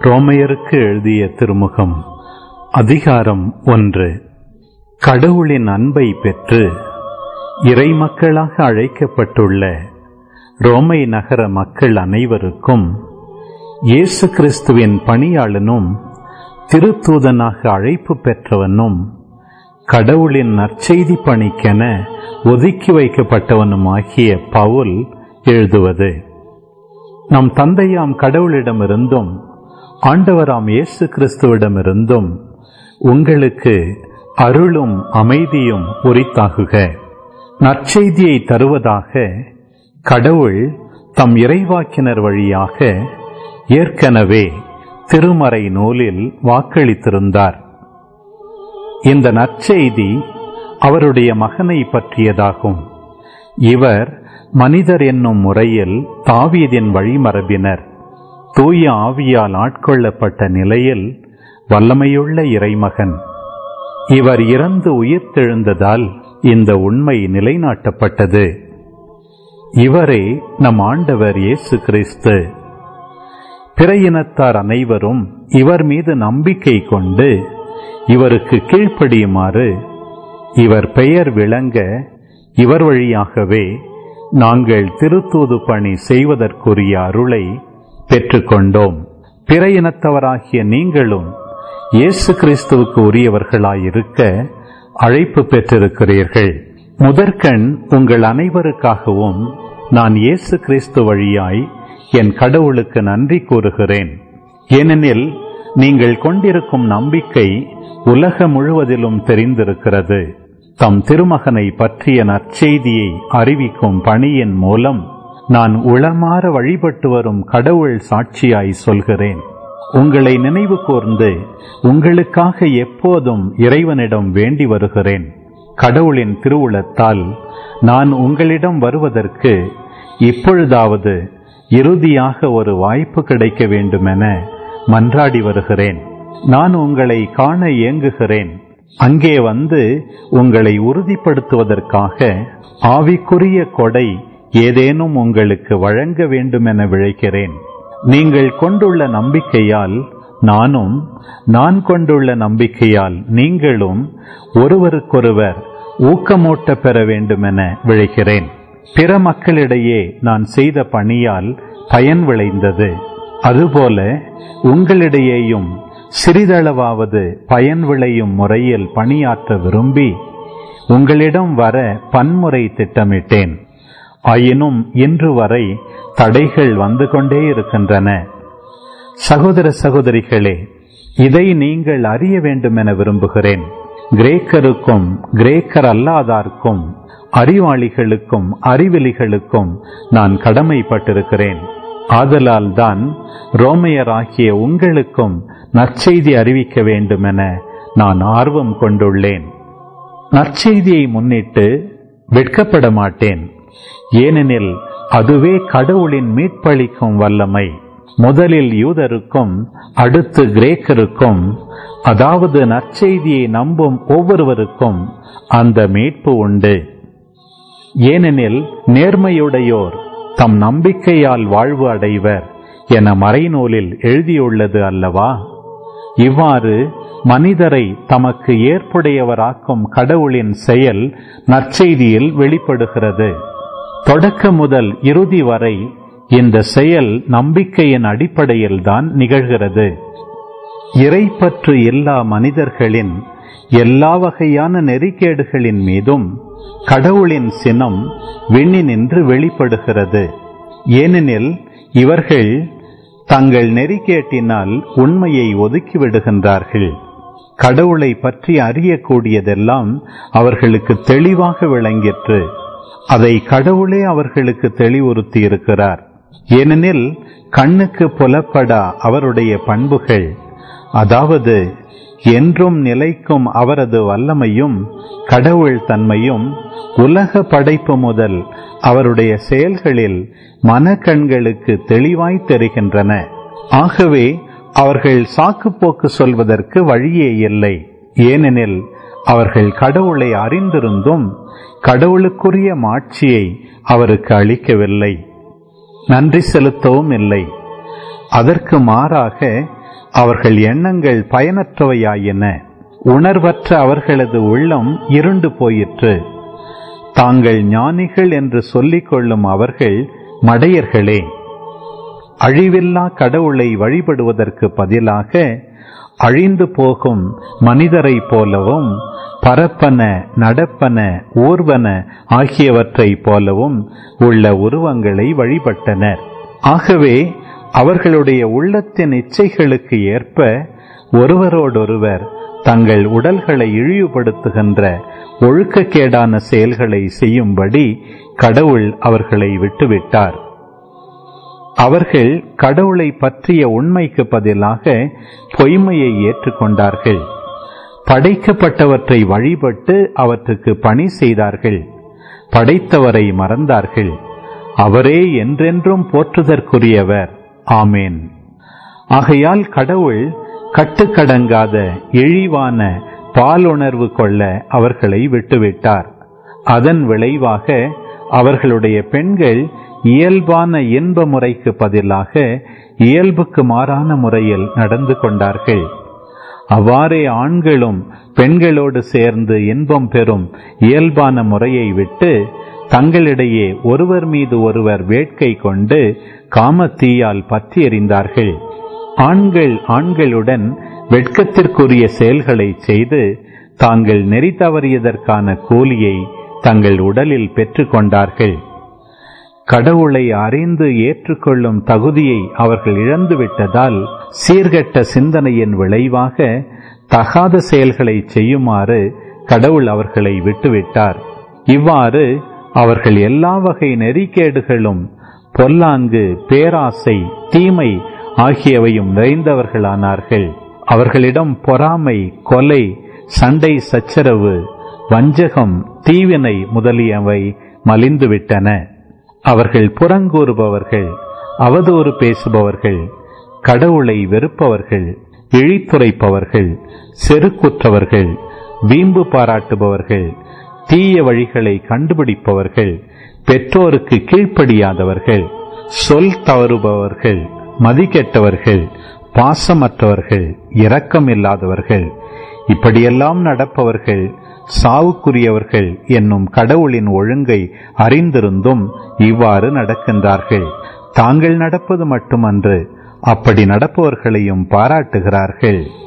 ரோமையருக்கு எழுதிய திருமுகம் அதிகாரம் ஒன்று கடவுளின் அன்பை பெற்று இறைமக்களாக அழைக்கப்பட்டுள்ள ரோமை நகர மக்கள் அனைவருக்கும் இயேசு கிறிஸ்துவின் பணியாளனும் திருத்தூதனாக அழைப்பு பெற்றவனும் கடவுளின் நற்செய்தி பணிக்கென ஒதுக்கி வைக்கப்பட்டவனுமாகிய பவுல் எழுதுவது நம் தந்தையாம் கடவுளிடமிருந்தும் ஆண்டவராம் இயேசு கிறிஸ்துவிடமிருந்தும் உங்களுக்கு அருளும் அமைதியும் உரித்தாகுக நற்செய்தியை தருவதாக கடவுள் தம் இறைவாக்கினர் வழியாக ஏற்கனவே திருமறை நூலில் வாக்களித்திருந்தார் இந்த நற்செய்தி அவருடைய மகனை பற்றியதாகும் இவர் மனிதர் என்னும் முறையில் தாவீதின் வழிமரபினர் தூய ஆவியால் ஆட்கொள்ளப்பட்ட நிலையில் வல்லமையுள்ள இறைமகன் இவர் இறந்து உயிர்த்தெழுந்ததால் இந்த உண்மை நிலைநாட்டப்பட்டது இவரே நம் ஆண்டவர் இயேசு கிறிஸ்து பிற இனத்தார் அனைவரும் இவர் மீது நம்பிக்கை கொண்டு இவருக்கு கீழ்ப்படியுமாறு இவர் பெயர் விளங்க இவர் வழியாகவே நாங்கள் திருத்தூது பணி செய்வதற்குரிய அருளை பெற்றுக்கொண்டோம் பிற இனத்தவராகிய நீங்களும் இயேசு கிறிஸ்துவுக்கு உரியவர்களாயிருக்க அழைப்பு பெற்றிருக்கிறீர்கள் முதற்கண் உங்கள் அனைவருக்காகவும் நான் இயேசு கிறிஸ்து வழியாய் என் கடவுளுக்கு நன்றி கூறுகிறேன் ஏனெனில் நீங்கள் கொண்டிருக்கும் நம்பிக்கை உலக முழுவதிலும் தெரிந்திருக்கிறது தம் திருமகனை பற்றிய நற்செய்தியை அறிவிக்கும் பணியின் மூலம் நான் உளமாற வழிபட்டு வரும் கடவுள் சாட்சியாய் சொல்கிறேன் உங்களை நினைவு கூர்ந்து உங்களுக்காக எப்போதும் இறைவனிடம் வேண்டி வருகிறேன் கடவுளின் திருவுளத்தால் நான் உங்களிடம் வருவதற்கு இப்பொழுதாவது இறுதியாக ஒரு வாய்ப்பு கிடைக்க வேண்டுமென மன்றாடி வருகிறேன் நான் உங்களை காண இயங்குகிறேன் அங்கே வந்து உங்களை உறுதிப்படுத்துவதற்காக ஆவிக்குரிய கொடை ஏதேனும் உங்களுக்கு வழங்க வேண்டுமென விழைக்கிறேன் நீங்கள் கொண்டுள்ள நம்பிக்கையால் நானும் நான் கொண்டுள்ள நம்பிக்கையால் நீங்களும் ஒருவருக்கொருவர் ஊக்கமூட்ட பெற வேண்டுமென விழைக்கிறேன் பிற மக்களிடையே நான் செய்த பணியால் பயன் விளைந்தது அதுபோல உங்களிடையேயும் சிறிதளவாவது பயன் விளையும் முறையில் பணியாற்ற விரும்பி உங்களிடம் வர பன்முறை திட்டமிட்டேன் ஆயினும் இன்று வரை தடைகள் வந்து கொண்டே இருக்கின்றன சகோதர சகோதரிகளே இதை நீங்கள் அறிய வேண்டும் என விரும்புகிறேன் கிரேக்கருக்கும் கிரேக்கர் அல்லாதார்க்கும் அறிவாளிகளுக்கும் அறிவிலிகளுக்கும் நான் கடமைப்பட்டிருக்கிறேன் ஆதலால் தான் ரோமையராகிய உங்களுக்கும் நற்செய்தி அறிவிக்க வேண்டுமென நான் ஆர்வம் கொண்டுள்ளேன் நற்செய்தியை முன்னிட்டு வெட்கப்பட மாட்டேன் ஏனெனில் அதுவே கடவுளின் மீட்பளிக்கும் வல்லமை முதலில் யூதருக்கும் அடுத்து கிரேக்கருக்கும் அதாவது நற்செய்தியை நம்பும் ஒவ்வொருவருக்கும் அந்த மீட்பு உண்டு ஏனெனில் நேர்மையுடையோர் தம் நம்பிக்கையால் வாழ்வு அடைவர் என மறைநூலில் எழுதியுள்ளது அல்லவா இவ்வாறு மனிதரை தமக்கு ஏற்புடையவராக்கும் கடவுளின் செயல் நற்செய்தியில் வெளிப்படுகிறது தொடக்க முதல் இறுதி வரை இந்த செயல் நம்பிக்கையின் அடிப்படையில்தான் நிகழ்கிறது இறைப்பற்று எல்லா மனிதர்களின் எல்லா வகையான நெறிக்கேடுகளின் மீதும் கடவுளின் சினம் விண்ணினின்று வெளிப்படுகிறது ஏனெனில் இவர்கள் தங்கள் நெறிக்கேட்டினால் உண்மையை ஒதுக்கிவிடுகின்றார்கள் கடவுளை பற்றி அறியக்கூடியதெல்லாம் அவர்களுக்கு தெளிவாக விளங்கிற்று அதை கடவுளே அவர்களுக்கு தெளிவுறுத்தி இருக்கிறார் ஏனெனில் கண்ணுக்கு புலப்படா அவருடைய பண்புகள் அதாவது என்றும் நிலைக்கும் அவரது வல்லமையும் கடவுள் தன்மையும் உலக படைப்பு முதல் அவருடைய செயல்களில் மனக்கண்களுக்கு தெளிவாய் தெரிகின்றன ஆகவே அவர்கள் சாக்குப்போக்கு சொல்வதற்கு வழியே இல்லை ஏனெனில் அவர்கள் கடவுளை அறிந்திருந்தும் கடவுளுக்குரிய மாட்சியை அவருக்கு அளிக்கவில்லை நன்றி செலுத்தவும் இல்லை அதற்கு மாறாக அவர்கள் எண்ணங்கள் பயனற்றவையாயின உணர்வற்ற அவர்களது உள்ளம் இருண்டு போயிற்று தாங்கள் ஞானிகள் என்று சொல்லிக் கொள்ளும் அவர்கள் மடையர்களே அழிவில்லா கடவுளை வழிபடுவதற்கு பதிலாக அழிந்து போகும் மனிதரைப் போலவும் பரப்பன நடப்பன ஊர்வன ஆகியவற்றைப் போலவும் உள்ள உருவங்களை வழிபட்டனர் ஆகவே அவர்களுடைய உள்ளத்தின் இச்சைகளுக்கு ஏற்ப ஒருவரோடொருவர் தங்கள் உடல்களை இழிவுபடுத்துகின்ற ஒழுக்கக்கேடான செயல்களை செய்யும்படி கடவுள் அவர்களை விட்டுவிட்டார் அவர்கள் கடவுளை பற்றிய உண்மைக்கு பதிலாக பொய்மையை ஏற்றுக்கொண்டார்கள் படைக்கப்பட்டவற்றை வழிபட்டு அவற்றுக்கு பணி செய்தார்கள் படைத்தவரை மறந்தார்கள் அவரே என்றென்றும் போற்றுதற்குரியவர் ஆமேன் ஆகையால் கடவுள் கட்டுக்கடங்காத இழிவான பாலுணர்வு கொள்ள அவர்களை விட்டுவிட்டார் அதன் விளைவாக அவர்களுடைய பெண்கள் இயல்பான இன்ப முறைக்கு பதிலாக இயல்புக்கு மாறான முறையில் நடந்து கொண்டார்கள் அவ்வாறே ஆண்களும் பெண்களோடு சேர்ந்து இன்பம் பெறும் இயல்பான முறையை விட்டு தங்களிடையே ஒருவர் மீது ஒருவர் வேட்கை கொண்டு காமத்தீயால் பற்றி எறிந்தார்கள் ஆண்கள் ஆண்களுடன் வெட்கத்திற்குரிய செயல்களை செய்து தாங்கள் நெறி தவறியதற்கான கூலியை தங்கள் உடலில் பெற்றுக்கொண்டார்கள் கடவுளை அறிந்து ஏற்றுக்கொள்ளும் தகுதியை அவர்கள் இழந்துவிட்டதால் சீர்கெட்ட சிந்தனையின் விளைவாக தகாத செயல்களை செய்யுமாறு கடவுள் அவர்களை விட்டுவிட்டார் இவ்வாறு அவர்கள் எல்லா வகை நெறிக்கேடுகளும் பொல்லாங்கு பேராசை தீமை ஆகியவையும் நிறைந்தவர்களானார்கள் அவர்களிடம் பொறாமை கொலை சண்டை சச்சரவு வஞ்சகம் தீவினை முதலியவை மலிந்துவிட்டன அவர்கள் புறங்கூறுபவர்கள் அவதூறு பேசுபவர்கள் கடவுளை வெறுப்பவர்கள் இழித்துரைப்பவர்கள் செருக்குற்றவர்கள் வீம்பு பாராட்டுபவர்கள் தீய வழிகளை கண்டுபிடிப்பவர்கள் பெற்றோருக்கு கீழ்ப்படியாதவர்கள் சொல் தவறுபவர்கள் மதிக்கெட்டவர்கள் பாசமற்றவர்கள் இரக்கமில்லாதவர்கள் இப்படியெல்லாம் நடப்பவர்கள் சாவுக்குரியவர்கள் என்னும் கடவுளின் ஒழுங்கை அறிந்திருந்தும் இவ்வாறு நடக்கின்றார்கள் தாங்கள் நடப்பது மட்டுமன்று அப்படி நடப்பவர்களையும் பாராட்டுகிறார்கள்